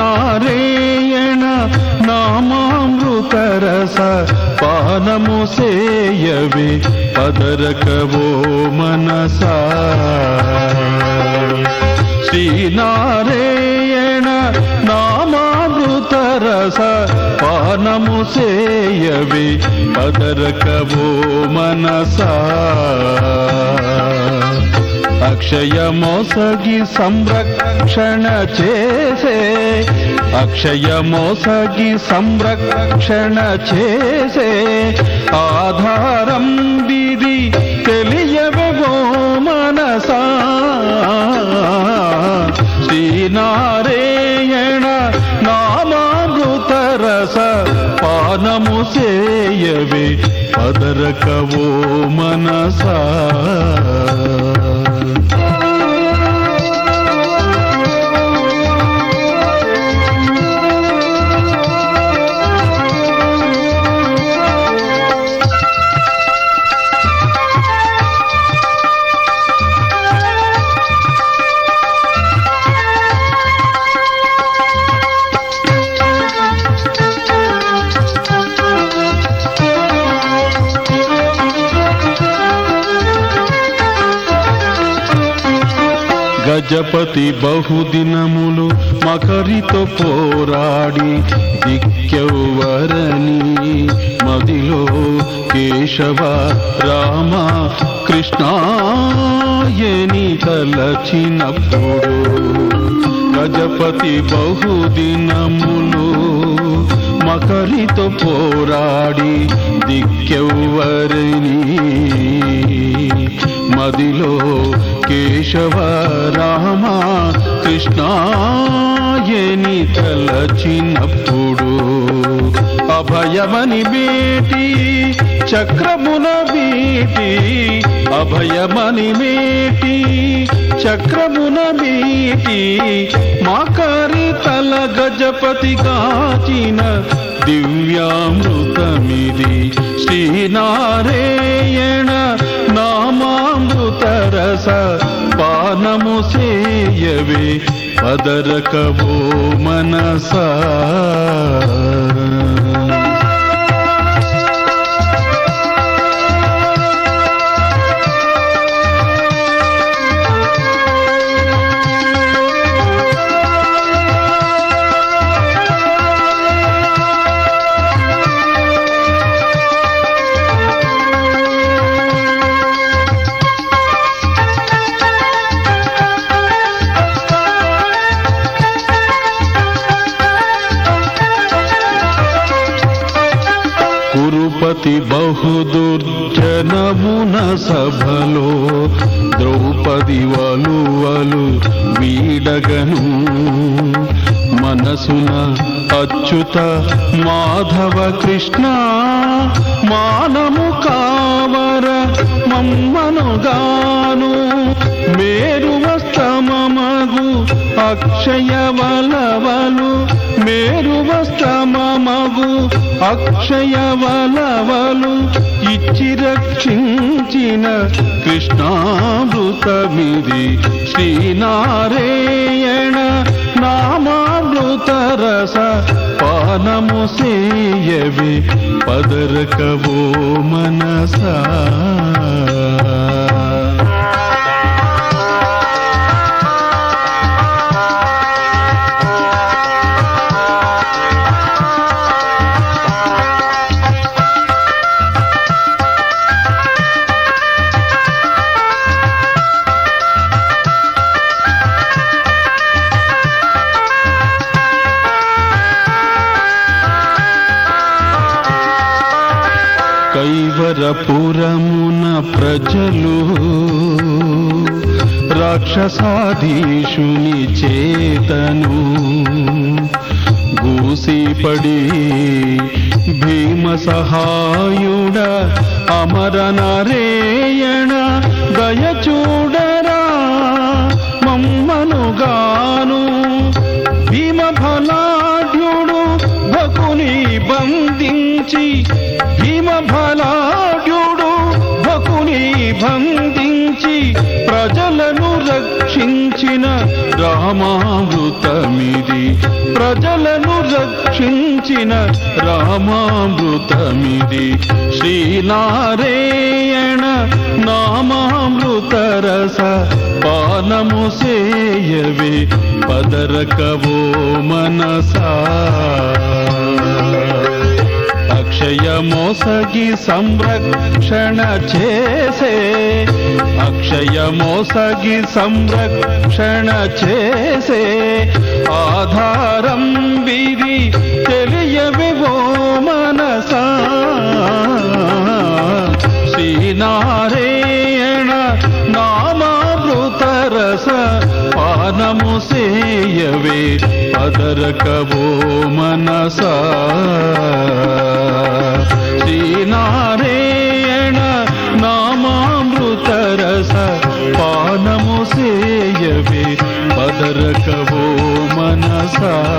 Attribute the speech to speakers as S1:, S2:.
S1: శ్రీనారాయణ నామామృతరస పానము సేయవే పదరకవో మనసా శ్రీనారాయణ నామామృతరస పానము సేయవే పదరకవో మనసా అక్షయమోసగి సంరక్షణ చేసే అక్షయమోసగి సంరక్షణ చేసే ఆధారం విధి తెలియవో మనసా శ్రీనారాయణ నామామృతరస పానము సేయవే పదరకవో మనసా గజపతి బహుదినములు మకరితో పోరాడి దిక్కెవ్వరని మదిలో కేశవ రామ కృష్ణాయని తలచినప్పుడు గజపతి బహుదినములు మకరితో పోరాడి దిక్కెవ్వరని మదిలో కేశవ రామ కృష్ణాయని తలచినప్పుడు అభయమని మేటి చక్రమున వీటి అభయమని మేటి చక్రమున మీటి మాకారి తల గజపతి కాచిన దివ్యామృతమిది శ్రీనారాయణ నామామృతరస పానము సేయవే పదరకవో మనసా కురుపతి బహుదుర్జనమున సభలో ద్రౌపది వలువలు వీడగను మనసున అచ్యుత మాధవ కృష్ణ మానము కావర మమ్మనుగాను మేరు వస్తమగు అక్షయ వలవలు మేరు వస్తమగు అక్షయ వలవలు ఇచ్చి రక్షించిన కృష్ణామృతమిది శ్రీనారాయణ నామామృతరస పానము సేయవే పదరకవో మనసా కైవరపురమున ప్రజలు రాక్షసాధీశుని చేతను గూసిపడి భీమ సహాయుడ అమర నరేయణ దయ చూడరా మమ్మనుగాను భీమ ఫలాఢ్యుడు భకుని బంధించి భీమ ఫలాఢ్యుడు భకుని బంధించి ప్ర ప్రజలను రక్షించిన రామామృతమిది ప్రజలను రక్షించిన రామామృతమిది శ్రీనారాయణ నామామృతరస పానము సేయవే పదరకవో మనసా అక్షయమోసగి సంరక్షణ చేసే అక్షయమోసగి సంరక్షణ చేసే ఆధారం విధి తెలియవివో మనసా శ్రీనారాయణ నామామృతరస పానము సేయవే పదరకవో మనసా శ్రీనారాయణ నామామృతరస పానము సేయవే పదరకవో మనసా